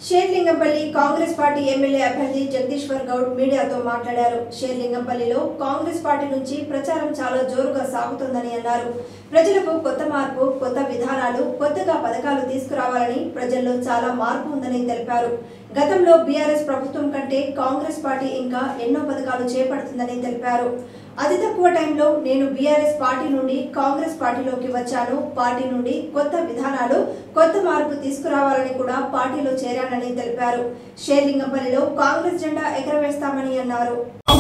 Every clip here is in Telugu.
షేర్లింగంపల్లి కాంగ్రెస్ పార్టీ ఎమ్మెల్యే అభ్యర్థి జగదీశ్వర్ గౌడ్ మీడియాతో మాట్లాడారు షేర్లింగంపల్లిలో కాంగ్రెస్ పార్టీ నుంచి ప్రచారం చాలా జోరుగా సాగుతోందని అన్నారు ప్రజలకు కొత్త మార్పు కొత్త విధానాలు కొత్తగా పథకాలు తీసుకురావాలని ప్రజల్లో చాలా మార్పు ఉందని తెలిపారు గతంలో బీఆర్ఎస్ ప్రభుత్వం కంటే కాంగ్రెస్ పార్టీ ఇంకా ఎన్నో పథకాలు చేపడుతుందని తెలిపారు అతి తక్కువ టైంలో నేను బీఆర్ఎస్ పార్టీ నుండి కాంగ్రెస్ పార్టీలోకి వచ్చాను పార్టీ నుండి కొత్త విధానాలు కొత్త మార్పు తీసుకురావాలని కూడా పార్టీలో చేరానని తెలిపారు షేర్లింగంపల్లిలో కాంగ్రెస్ జెండా ఎగరవేస్తామని అన్నారు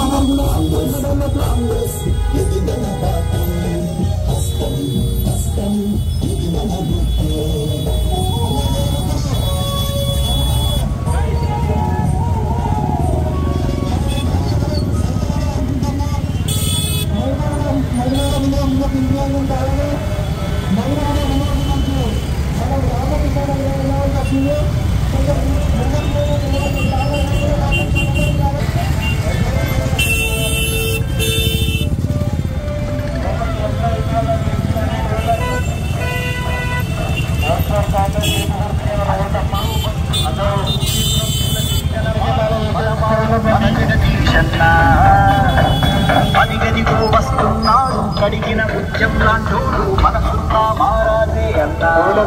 అదిగదిగో వస్తున్నాడు కడిగిన ముత్యం లాంటోడు మనసున్నా మారాదే అన్నా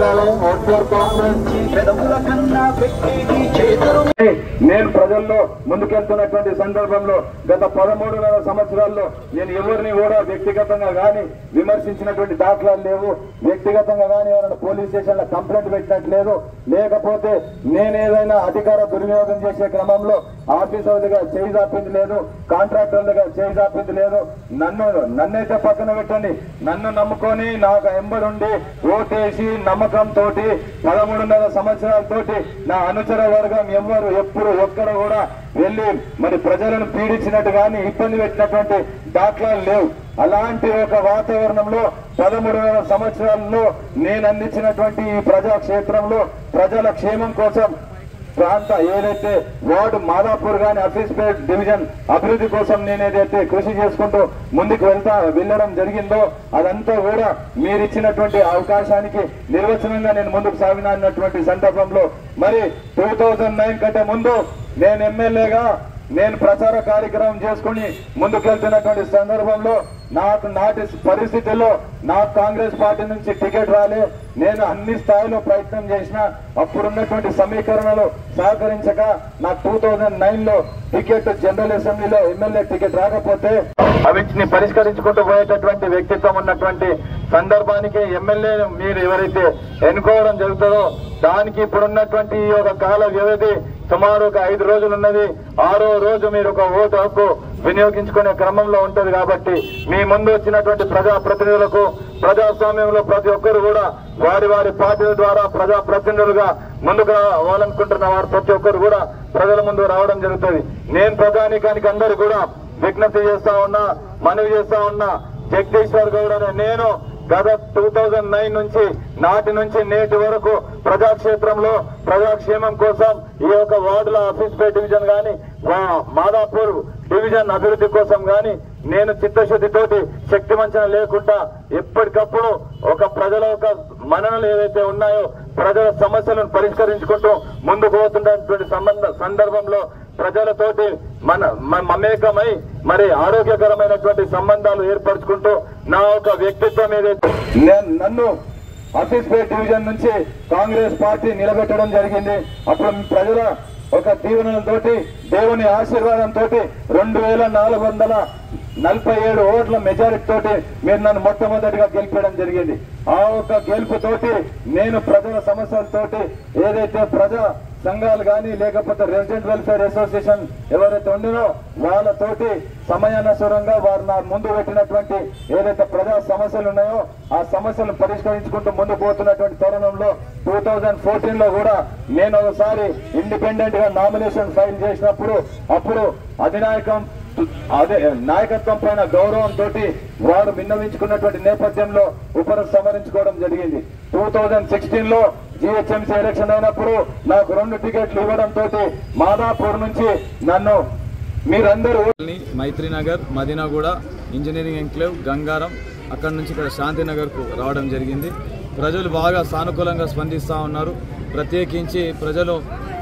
పెదవుల కన్నా పెట్టేది చేతులు నేను ప్రజల్లో ముందుకెళ్తున్నటువంటి సందర్భంలో గత పదమూడున్నర సంవత్సరాల్లో నేను ఎవరిని కూడా వ్యక్తిగతంగా గాని విమర్శించినటువంటి దాఖలాలు లేవు వ్యక్తిగతంగా గాని ఎవరైనా పోలీస్ స్టేషన్ లో కంప్లైంట్ పెట్టినట్టు లేదు లేకపోతే నేనేదైనా అధికార దుర్వినియోగం చేసే క్రమంలో ఆఫీసర్లుగా చేయి చాపింది లేదు కాంట్రాక్టర్లుగా చేయి చాపింది లేదు నన్ను నన్నైతే పక్కన పెట్టండి నన్ను నమ్ముకొని నాకు ఎంబడుండి ఓటేసి నమ్మకంతో పదమూడున్నర సంవత్సరాలతోటి నా అనుచర వర్గం ఎవ్వరు ఎప్పుడు ఎక్కడ కూడా వెళ్ళి మరి ప్రజలను పీడించినట్టు కానీ ఇబ్బంది పెట్టినటువంటి దాఖలాలు లేవు అలాంటి ఒక వాతావరణంలో పదమూడున్నర సంవత్సరాల్లో నేను అందించినటువంటి ఈ ప్రజాక్షేత్రంలో ప్రజల క్షేమం కోసం ప్రాంత ఏదైతే వార్డు మాదాపూర్ గాని అఫీస్పేట్ డివిజన్ అభివృద్ధి కోసం నేను ఏదైతే కృషి చేసుకుంటూ ముందుకు వెళ్తా వెళ్ళడం జరిగిందో అదంతా కూడా మీరు ఇచ్చినటువంటి అవకాశానికి నిర్వచనంగా నేను ముందుకు సాగినటువంటి సందర్భంలో మరి టూ థౌజండ్ నైన్ కంటే ముందు నేను ఎమ్మెల్యేగా నేను ప్రచార కార్యక్రమం చేసుకుని ముందుకెళ్తున్నటువంటి సందర్భంలో నాకు నాటి పరిస్థితుల్లో నాకు కాంగ్రెస్ పార్టీ నుంచి టికెట్ రాలే నేను అన్ని స్థాయిలో ప్రయత్నం చేసిన అప్పుడున్నటువంటి సమీకరణలు సహకరించక నాకు టూ థౌజండ్ నైన్ లో టికెట్ జనరల్ అసెంబ్లీలో ఎమ్మెల్యే టికెట్ రాకపోతే అవిటిని పరిష్కరించుకుంటూ పోయేటటువంటి వ్యక్తిత్వం ఉన్నటువంటి సందర్భానికి ఎమ్మెల్యే మీరు ఎవరైతే ఎన్నుకోవడం జరుగుతుందో దానికి ఇప్పుడున్నటువంటి ఈ యొక్క కాల వ్యవధి సుమారు ఒక ఐదు రోజులు ఉన్నది ఆరో రోజు మీరు ఒక ఓటు హక్కు వినియోగించుకునే క్రమంలో ఉంటది కాబట్టి మీ ముందు వచ్చినటువంటి ప్రజా ప్రతినిధులకు ప్రజాస్వామ్యంలో ప్రతి ఒక్కరు కూడా వారి వారి పార్టీల ద్వారా ప్రజా ప్రతినిధులుగా ముందుకు రావాలనుకుంటున్న వారు ప్రతి ఒక్కరు కూడా ప్రజల ముందు రావడం జరుగుతుంది నేను ప్రజానీకానికి అందరు కూడా విజ్ఞప్తి చేస్తా ఉన్నా మనవి చేస్తా ఉన్నా జగదీశ్వర్ గౌడ్ అనే నేను గత టూ థౌజండ్ నైన్ నుంచి నాటి నుంచి నేటి వరకు ప్రజాక్షేత్రంలో ప్రజాక్షేమం కోసం ఈ యొక్క వార్డుల ఆఫీస్ పే డివిజన్ గాని వా- మాదాపూర్ డివిజన్ అభివృద్ధి కోసం గాని నేను చిత్తశుద్ధితోటి శక్తి వంచన లేకుండా ఎప్పటికప్పుడు ఒక ప్రజల యొక్క మననలు ఏవైతే ఉన్నాయో ప్రజల సమస్యలను పరిష్కరించుకుంటూ ముందుకు పోతున్నటువంటి సంబంధ సందర్భంలో ప్రజలతోటి మన మ- మమేకమై మరి ఆరోగ్యకరమైనటువంటి సంబంధాలు ఏర్పరచుకుంటూ నా యొక్క వ్యక్తిత్వం ఏదైతే నేను- నన్ను అఫీస్పేట్ డివిజన్ నుంచి కాంగ్రెస్ పార్టీ నిలబెట్టడం జరిగింది అప్పుడు ప్రజల ఒక దీవెనలతోటి దేవుని ఆశీర్వాదంతో రెండు వేల నాలుగు వందల నలభై ఏడు ఓట్ల మెజారిటీ తోటి మీరు నన్ను మొట్టమొదటిగా గెలిపడం జరిగింది ఆ ఒక గెలుపుతోటి నేను ప్రజల సమస్యలతోటి ఏదైతే ప్రజా సంఘాలు కానీ లేకపోతే రెసిడెంట్ వెల్ఫేర్ అసోసియేషన్ ఎవరైతే ఉండినో వాళ్ళతోటి సమయానుసారంగా వారు నా ముందు పెట్టినటువంటి ఏదైతే ప్రజా సమస్యలు ఉన్నాయో ఆ సమస్యలను పరిష్కరించుకుంటూ ముందు పోతున్నటువంటి తరుణంలో టూ థౌజండ్ ఫోర్టీన్ లో కూడా నేను ఒకసారి ఇండిపెండెంట్ గా నామినేషన్ ఫైల్ చేసినప్పుడు అప్పుడు అధినాయకం అదే నాయకత్వం పైన గౌరవంతో వారు విన్నవించుకున్నటువంటి నేపథ్యంలో ఉపర సమరించుకోవడం జరిగింది టూ థౌజండ్ సిక్స్టీన్ లో జిహెచ్ఎంసీ ఎలక్షన్ అయినప్పుడు నాకు రెండు టికెట్లు ఇవ్వడంతో మాదాపూర్ నుంచి నన్ను మీరందరూ colony, Maithrinagar Madinaguda engineering enclave Gangaram అక్కడ నుంచి ఇక్కడ శాంతినగర్కు రావడం జరిగింది ప్రజలు బాగా సానుకూలంగా స్పందిస్తూ ఉన్నారు ప్రత్యేకించి ప్రజలు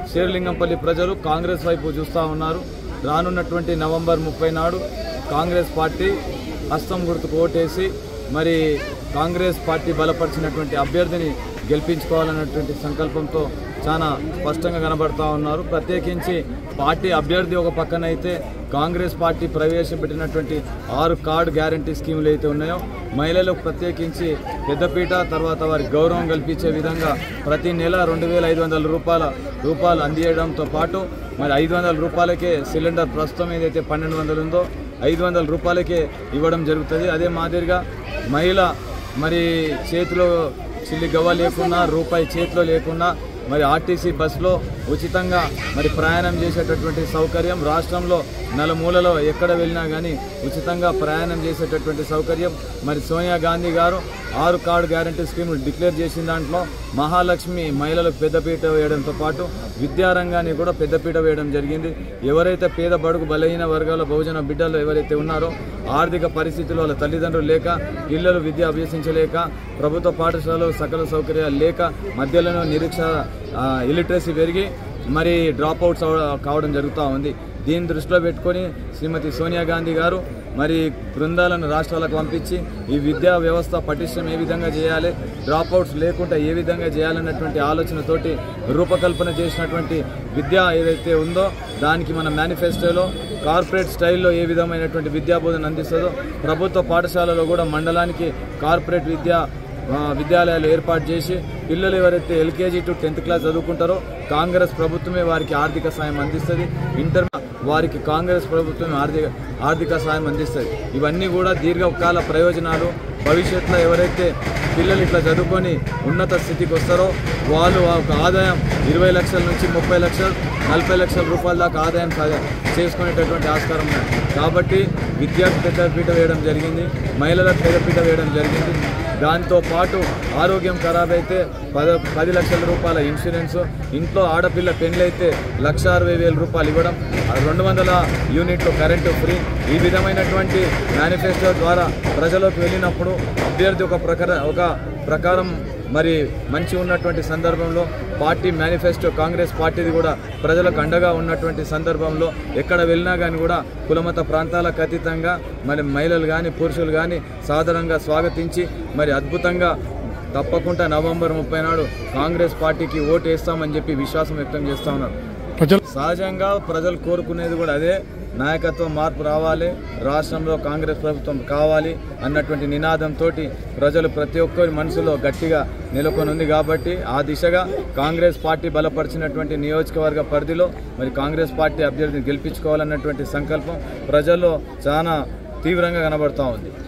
శేర్లింగంపల్లి ప్రజలు కాంగ్రెస్ వైపు చూస్తూ ఉన్నారు రానున్నటువంటి నవంబర్ ముప్పై నాడు కాంగ్రెస్ పార్టీ హస్తం గుర్తుకు ఓటేసి మరి కాంగ్రెస్ పార్టీ బలపరిచినటువంటి అభ్యర్థిని గెలిపించుకోవాలన్నటువంటి సంకల్పంతో చాలా స్పష్టంగా కనబడతా ఉన్నారు ప్రత్యేకించి పార్టీ అభ్యర్థి ఒక పక్కన అయితే కాంగ్రెస్ పార్టీ ప్రవేశపెట్టినటువంటి ఆరు కార్డు గ్యారంటీ స్కీములు అయితే ఉన్నాయో మహిళలకు ప్రత్యేకించి పెద్దపీట తర్వాత వారి గౌరవం కల్పించే విధంగా ప్రతి నెల రెండు వేల ఐదు వందల రూపాయల రూపాయలు అందియడంతో పాటు మరి ఐదు వందల రూపాయలకే సిలిండర్ ప్రస్తుతం ఏదైతే పన్నెండు వందలు ఉందో ఐదు వందల రూపాయలకే ఇవ్వడం జరుగుతుంది అదే మాదిరిగా మహిళ మరి చేతిలో చిల్లి గవ్వ లేకున్నా రూపాయి చేతిలో లేకున్నా మరి ఆర్టీసీ బస్సులో ఉచితంగా మరి ప్రయాణం చేసేటటువంటి సౌకర్యం రాష్ట్రంలో నలుమూలలో ఎక్కడ వెళ్ళినా కానీ ఉచితంగా ప్రయాణం చేసేటటువంటి సౌకర్యం మరి సోనియా గాంధీ గారు ఆరు కార్డు గ్యారంటీ స్కీమ్ డిక్లేర్ చేసిన దాంట్లో మహాలక్ష్మి మహిళలకు పెద్దపీట వేయడంతో పాటు విద్యారంగాన్ని కూడా పెద్దపీట వేయడం జరిగింది ఎవరైతే పేద బడుగు బలహీన వర్గాల బహుజన బిడ్డలు ఎవరైతే ఉన్నారో ఆర్థిక పరిస్థితులు వాళ్ళ తల్లిదండ్రులు లేక పిల్లలు విద్య అభ్యసించలేక ప్రభుత్వ పాఠశాలలో సకల సౌకర్యాలు లేక మధ్యలోనే నిరీక్ష ఇలిటరసీ పెరిగి మరి డ్రాప్ అవుట్స్ కావడం జరుగుతూ ఉంది దీన్ని దృష్టిలో పెట్టుకొని శ్రీమతి సోనియా గాంధీ గారు మరి బృందాలను రాష్ట్రాలకు పంపించి ఈ విద్యా వ్యవస్థ పటిష్టం ఏ విధంగా చేయాలి డ్రాప్ అవుట్స్ లేకుండా ఏ విధంగా చేయాలన్నటువంటి ఆలోచనతోటి రూపకల్పన చేసినటువంటి విద్య ఏదైతే ఉందో దానికి మన మేనిఫెస్టోలో కార్పొరేట్ స్టైల్లో ఏ విధమైనటువంటి విద్యా బోధన అందిస్తుందో ప్రభుత్వ పాఠశాలలో కూడా మండలానికి కార్పొరేట్ విద్యా ఆ, విద్యాలయాలు ఏర్పాటు చేసి పిల్లలు ఎవరైతే ఎల్కేజీ టు టెన్త్ క్లాస్ చదువుకుంటారో కాంగ్రెస్ ప్రభుత్వమే వారికి ఆర్థిక సాయం అందిస్తుంది ఇంటర్ వారికి కాంగ్రెస్ ప్రభుత్వం ఆర్థిక ఆర్థిక సాయం అందిస్తుంది ఇవన్నీ కూడా దీర్ఘకాల ప్రయోజనాలు భవిష్యత్తులో ఎవరైతే పిల్లలు ఇట్లా చదువుకొని ఉన్నత స్థితికి వస్తారో వాళ్ళు ఒక ఆదాయం ఇరవై లక్షల నుంచి ముప్పై లక్షలు నలభై లక్షల రూపాయల దాకా ఆదాయం సా- చేసుకునేటటువంటి ఆస్కారం ఉంది కాబట్టి విద్యార్థి పెద్దపీట వేయడం జరిగింది మహిళలకు పెద్దపీట వేయడం జరిగింది దాంతో పాటు ఆరోగ్యం ఖరాబ్ అయితే పద పది లక్షల రూపాయల ఇన్సూరెన్స్ ఇంట్లో ఆడపిల్ల పెళ్ళైతే లక్ష అరవై వేల రూపాయలు ఇవ్వడం ఆ రెండు వందల యూనిట్లు కరెంటు ఫ్రీ ఈ విధమైనటువంటి మేనిఫెస్టో ద్వారా ప్రజలకు వెళ్ళినప్పుడు అభ్యర్థి ఒక ప్రకార ఒక ప్రకారం మరి మంచి ఉన్నటువంటి సందర్భంలో పార్టీ మేనిఫెస్టో కాంగ్రెస్ పార్టీది కూడా ప్రజలకు అండగా ఉన్నటువంటి సందర్భంలో ఎక్కడ వెళ్ళినా కానీ కూడా కులమత ప్రాంతాలకు అతీతంగా మరి మహిళలు కానీ పురుషులు కానీ సాధారణంగా స్వాగతించి మరి అద్భుతంగా తప్పకుండా నవంబర్ ముప్పై నాడు కాంగ్రెస్ పార్టీకి ఓటు వేస్తామని చెప్పి విశ్వాసం వ్యక్తం చేస్తా ఉన్నారు సహజంగా ప్రజలు కోరుకునేది కూడా అదే నాయకత్వ మార్పు రావాలి రాష్ట్రంలో కాంగ్రెస్ ప్రభుత్వం కావాలి అన్నటువంటి నినాదంతో ప్రజలు ప్రతి ఒక్కరి మనసులో గట్టిగా నెలకొని ఉంది కాబట్టి ఆ దిశగా కాంగ్రెస్ పార్టీ బలపరిచినటువంటి నియోజకవర్గ పరిధిలో మరి కాంగ్రెస్ పార్టీ అభ్యర్థిని గెలిపించుకోవాలన్నటువంటి సంకల్పం ప్రజల్లో చాలా తీవ్రంగా కనబడతా ఉంది